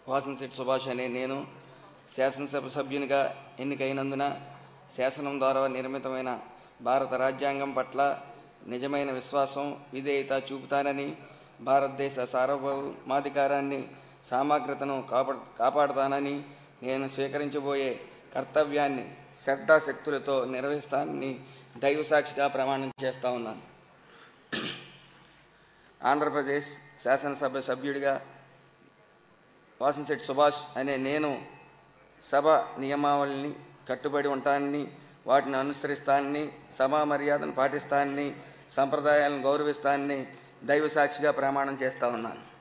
వాసంశెట్టి సుభాష్ అనే నేను శాసనసభ సభ్యునిగా ఎన్నికైనందున శాసనం ద్వారా నిర్మితమైన భారత రాజ్యాంగం పట్ల నిజమైన విశ్వాసం విధేయత చూపుతానని భారతదేశ సార్వభౌమాధికారాన్ని సమగ్రతను కాపా కాపాడుతానని నేను స్వీకరించబోయే కర్తవ్యాన్ని శ్రద్ధాశక్తులతో నిర్వహిస్తానని దైవ సాక్షిగా ప్రమాణం చేస్తా ఉన్నాను ఆంధ్రప్రదేశ్ శాసనసభ సభ్యుడిగా వాసంశెట్టి సుభాష్ అనే నేను సభ నియమావళిని కట్టుబడి ఉంటానని వాటిని అనుసరిస్తానని సభా మర్యాదను పాటిస్తానని సంప్రదాయాలను గౌరవిస్తానని దైవ సాక్షిగా ప్రమాణం చేస్తా ఉన్నాను